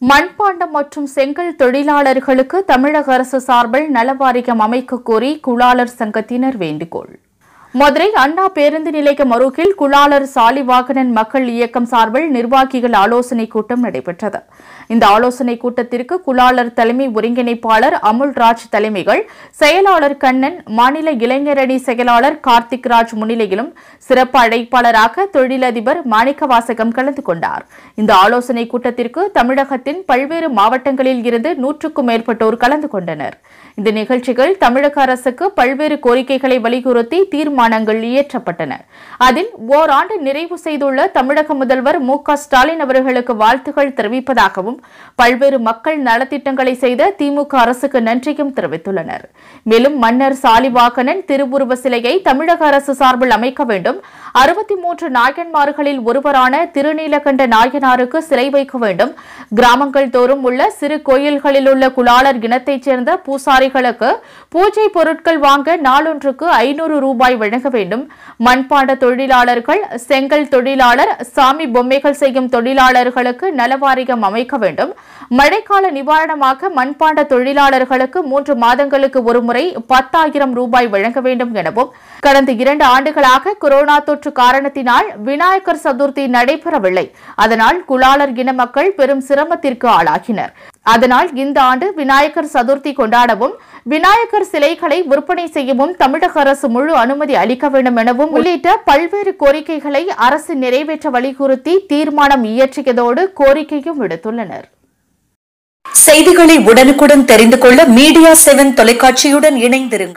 மண்பாண்டம் மற்றும் செங்கல் தொழிலாளர்களுக்கு தமிழக அரசு சார்பில் நலவாரியம் அமைக்க கோரி குளாளர் சங்கத்தினர் வேண்டுகோள் மதுரை அண்ணா பேருந்து நிலையம் அருகில் குளாளர் சாலிவாகனன் மக்கள் இயக்கம் சார்பில் நிர்வாகிகள் ஆலோசனைக் கூட்டம் நடைபெற்றது இந்த ஆலோசனைக் கூட்டத்திற்கு குளாளர் தலைமை ஒருங்கிணைப்பாளர் அமுல்ராஜ் தலைமைகள் செயலாளர் கண்ணன் மாநில இளைஞரணி செயலாளர் கார்த்திக் ராஜ் முன்னிலையிலும் சிறப்பு அழைப்பாளராக தொழிலதிபர் மாணிக்கவாசகம் கலந்து கொண்டார் இந்த ஆலோசனைக் கூட்டத்திற்கு தமிழகத்தின் பல்வேறு மாவட்டங்களில் இருந்து நூற்றுக்கும் மேற்பட்டோர் கலந்து கொண்டனர் இந்த நிகழ்ச்சிகள் தமிழக அரசுக்கு பல்வேறு கோரிக்கைகளை வலியுறுத்தி தீர்மானங்கள் இயற்றப்பட்டன அதில் ஓராண்டு நிறைவு செய்துள்ள தமிழக முதல்வர் மு க ஸ்டாலின் அவர்களுக்கு வாழ்த்துகள் தெரிவிப்பதாகவும் பல்வேறு மக்கள் நலத்திட்டங்களை செய்த திமுக அரசுக்கு நன்றியும் தெரிவித்துள்ளனர் மேலும் மன்னர் சாலிவாகனன் திருவுருவ சிலையை தமிழக அரசு சார்பில் அமைக்க வேண்டும் அறுபத்தி மூன்று நாயன்மார்களில் ஒருவரான திருநீலகண்ட நாயனாருக்கு சிலை வைக்க வேண்டும் கிராமங்கள் தோறும் உள்ள சிறு கோயில்களில் உள்ள குலாளர் இனத்தைச் சேர்ந்த பூசாரிகளுக்கு பூஜை பொருட்கள் வாங்க நாளொன்றுக்கு ஐநூறு ரூபாய் வழங்க வேண்டும் மண்பாண்ட தொழிலாளர்கள் செங்கல் தொழிலாளர் சாமி பொம்மைகள் செய்யும் தொழிலாளர்களுக்கு நலவாரியம் அமைக்க வேண்டும் மழைக்கால நிவாரணமாக மண்பாண்ட தொழிலாளர்களுக்கு மூன்று மாதங்களுக்கு ஒருமுறை பத்தாயிரம் ரூபாய் வழங்க வேண்டும் எனவும் கடந்த இரண்டு ஆண்டுகளாக கொரோனா தொற்று காரணத்தினால் விநாயகர் சதுர்த்தி நடைபெறவில்லை அதனால் குலாளர் இன மக்கள் பெரும் சிரமத்திற்கு ஆளாகினர் அதனால் இந்த ஆண்டு விநாயகர் சதுர்த்தி கொண்டாடவும் விநாயகர் சிலைகளை விற்பனை செய்யவும் தமிழக அரசு முழு அனுமதி அளிக்க வேண்டும் எனவும் உள்ளிட்ட பல்வேறு கோரிக்கைகளை அரசு நிறைவேற்ற வலியுறுத்தி தீர்மானம் இயற்றியதோடு கோரிக்கையும் விடுத்துள்ளனர் செய்திகளை உடனுக்குடன் தெரிந்து கொள்ள மீடியா செவன் தொலைக்காட்சியுடன் இணைந்திருங்கள்